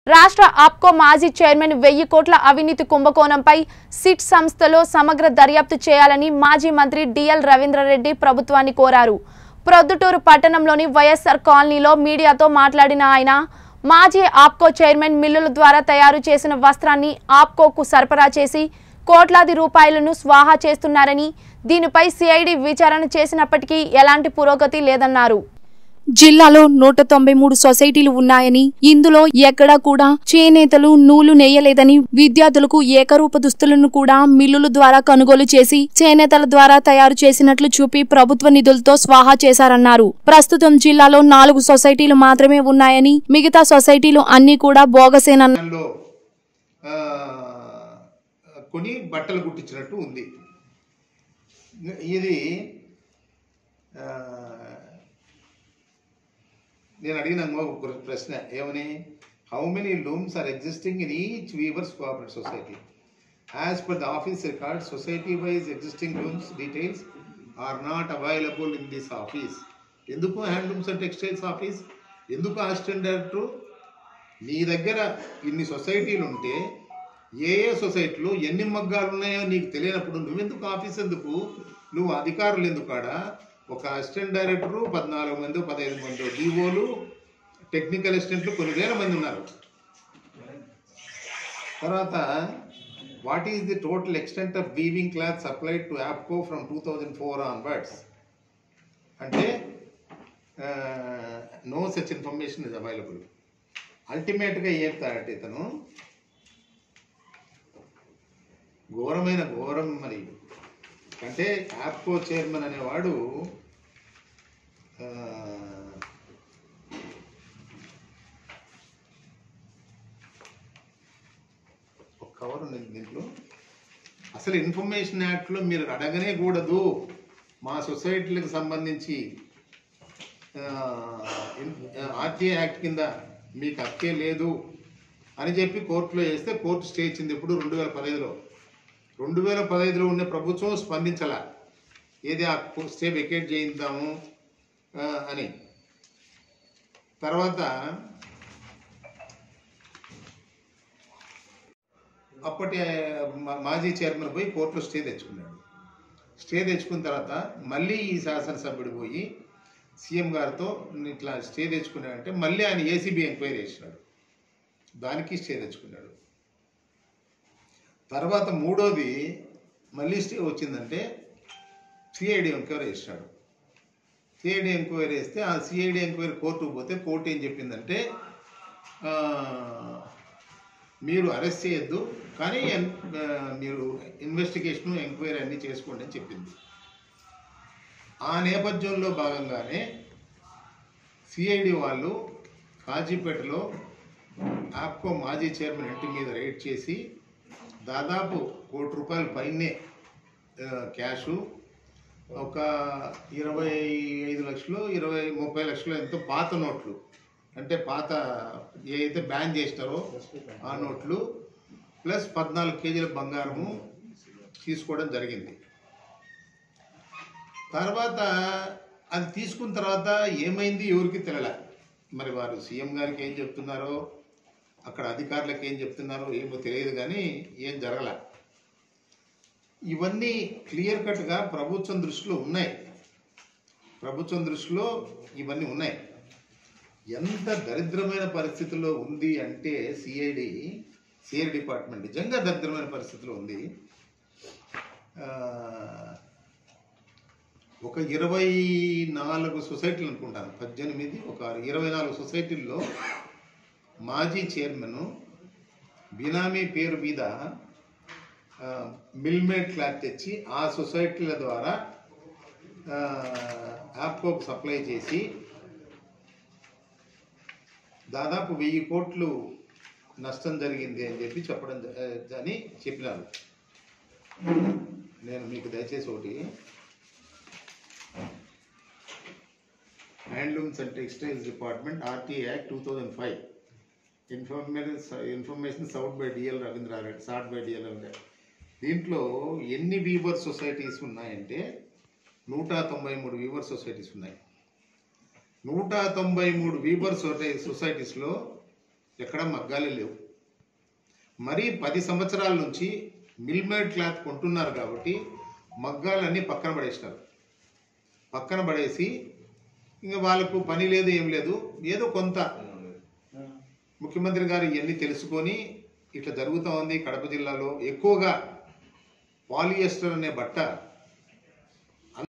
రాష్ట్ర ఆప్కో మాజీ చైర్మన్ వెయ్యి కోట్ల అవినీతి కుంభకోణంపై సిట్ సంస్థలో సమగ్ర దర్యాప్తు చేయాలని మాజీ మంత్రి డిఎల్ రవీంద్రారెడ్డి ప్రభుత్వాన్ని కోరారు ప్రొద్దుటూరు పట్టణంలోని వైఎస్ఆర్ కాలనీలో మీడియాతో మాట్లాడిన ఆయన మాజీ ఆప్కో చైర్మన్ మిల్లుల ద్వారా తయారు చేసిన వస్త్రాన్ని ఆప్కోకు సరఫరా చేసి కోట్లాది రూపాయలను స్వాహా చేస్తున్నారని దీనిపై సిఐడి విచారణ చేసినప్పటికీ ఎలాంటి పురోగతి లేదన్నారు జిల్లాలో నూట తొంభై మూడు సొసైటీలు ఉన్నాయని ఇందులో ఎక్కడా కూడా చేనేతలు నూలు నేయలేదని విద్యార్థులకు ఏకరూప దుస్తులను కూడా మిల్లుల ద్వారా కొనుగోలు చేసి చేనేతల ద్వారా తయారు చేసినట్లు చూపి ప్రభుత్వ నిధులతో స్వాహా చేశారన్నారు ప్రస్తుతం జిల్లాలో నాలుగు సొసైటీలు మాత్రమే ఉన్నాయని మిగతా సొసైటీలు అన్ని కూడా బోగసేనన్నారు లో ఆ, కొని బట్టలు కుట్టించినట్టు ఉంది ఇది ఆ, నేను అడిగిన ఒక ప్రశ్న ఏమని how many looms are existing in each weavers cooperative society as per the office record society wise existing looms details are not available in this office ఎందుకు హ్యాండ్లూమ్స్ అండ్ టెక్స్టైల్స్ ఆఫీస్ ఎందుకు అసిస్టెంట్ డైరెక్టర్ నీ దగ్గర ఇన్ని సొసైటీలు ఉంటే ఏ ఏ సొసైటీలో ఎన్ని మగ్గాలు ఉన్నాయో నీకు తెలియనప్పుడు నువ్వెందుకు ఆఫీస్ ఎందుకు నువ్వు అధికారులు ఎందుకు ఆడ ఒక అసిస్టెంట్ డైరెక్టరు పద్నాలుగు మంది పదహైదు మంది డిఓలు టెక్నికల్ అసిస్టెంట్లు కొన్ని వేల మంది ఉన్నారు తర్వాత what is the total extent of weaving cloth supplied to APCO from two thousand four onwards అంటే no such information is available అల్టిమేట్గా ఏం చెప్తాడంటే ఇతను ఘోరమైన ఘోరం మరి అంటే యాప్కో చైర్మన్ అనేవాడు ఆ, ఒక కవర్ ఉంది దీంట్లో అసలు ఇన్ఫర్మేషన్ యాక్ట్లో మీరు అడగనే కూడదు మా సొసైటీలకు సంబంధించి ఆర్టీఐ యాక్ట్ కింద మీకు హక్కే లేదు అని చెప్పి కోర్టులో వేస్తే కోర్టు స్టే ఇచ్చింది ఇప్పుడు రెండు వేల పదహైదులో రెండు వేల పదహైదులో ఉన్న ప్రభుత్వం స్పందించాల ఏది ఆ స్టే వెకేట్ చేయిద్దాము ఆ, అని తర్వాత అప్పటి మా- మాజీ చైర్మన్ పోయి కోర్టులో స్టే తెచ్చుకున్నాడు స్టే తెచ్చుకున్న తర్వాత మళ్ళీ ఈ శాసనసభ్యుడు పోయి సీఎం గారితో ఇట్లా స్టే తెచ్చుకున్నాడంటే మళ్ళీ ఆయన ఏసీబీ ఎంక్వైరీ చేసినాడు దానికి స్టే తెచ్చుకున్నాడు తర్వాత మూడోది మళ్ళీ స్టే వచ్చిందంటే సిఐడి ఎంక్వైరీ చేసినాడు సిఐడి ఎంక్వైరీ చేస్తే ఆ సిఐడి ఎంక్వైరీ కోర్టుకు పోతే కోర్టు ఏం చెప్పిందంటే ఆ, మీరు అరెస్ట్ చేయొద్దు కానీ ఎన్- ఆ, మీరు ఇన్వెస్టిగేషన్ ఎంక్వైరీ అన్నీ చేసుకోండి అని చెప్పింది ఆ నేపథ్యంలో భాగంగానే సిఐడి వాళ్ళు కాజీపేటలో ఆప్కో మాజీ చైర్మన్ ఇంటి మీద రైడ్ చేసి దాదాపు కోటి రూపాయల పైనే ఆ, క్యాషు ఒక ఇరవై ఐదు లక్షలు ఇరవై ముప్పై లక్షలు ఎంతో పాత నోట్లు అంటే పాత ఏదైతే బ్యాన్ చేసినారో ఆ నోట్లు ప్లస్ పద్నాలుగు కేజీల బంగారము తీసుకోవడం జరిగింది తర్వాత అది తీసుకున్న తర్వాత ఏమైంది ఎవరికి తెలియలే మరి వారు సీఎం గారికి ఏం చెప్తున్నారో అక్కడ అధికారులకు ఏం చెప్తున్నారో ఏమో తెలియదు కానీ ఏం జరగలే ఇవన్నీ క్లియర్ కట్గా ప్రభుత్వం దృష్టిలో ఉన్నాయి ప్రభుత్వం దృష్టిలో ఇవన్నీ ఉన్నాయి ఎంత దరిద్రమైన పరిస్థితుల్లో ఉంది అంటే సిఐడి సిఐడి డిపార్ట్మెంట్ నిజంగా దరిద్రమైన పరిస్థితిలో ఉంది ఆ, ఒక ఇరవై నాలుగు సొసైటీలు అనుకుంటాను పద్దెనిమిది ఒక ఇరవై నాలుగు సొసైటీల్లో మాజీ చైర్మన్ బినామీ పేరు మీద ఆ, మిల్మేడ్ క్లాత్ తెచ్చి ఆ సొసైటీల ద్వారా ఆ, యాప్కోకు సప్లై చేసి దాదాపు వెయ్యి కోట్లు నష్టం జరిగింది అని చెప్పి చెప్పడం జ- ఆ, అని చెప్పినారు నేను మీకు దయచేసి ఒకటి handlooms and textiles department RTI act two thousand five information information sought by DL Ravindra Reddy sought by DL Ravindra Reddy దీంట్లో ఎన్ని వీవర్ సొసైటీస్ ఉన్నాయంటే నూట తొంభై మూడు వీవర్ సొసైటీస్ ఉన్నాయి నూట తొంభై మూడు వీవర్ సొసై సొసైటీస్లో ఎక్కడ మగ్గాలే లేవు మరి పది సంవత్సరాల నుంచి మిల్మేడ్ క్లాత్ కొంటున్నారు కాబట్టి మగ్గాలన్నీ పక్కన పడేసినారు పక్కన పడేసి ఇంకా వాళ్ళకు పని లేదు ఏం లేదు ఏదో కొంత ముఖ్యమంత్రి గారు ఇవన్నీ తెలుసుకొని ఇట్లా జరుగుతూ ఉంది కడప జిల్లాలో ఎక్కువగా పాలియస్టర్ అనే బట్ట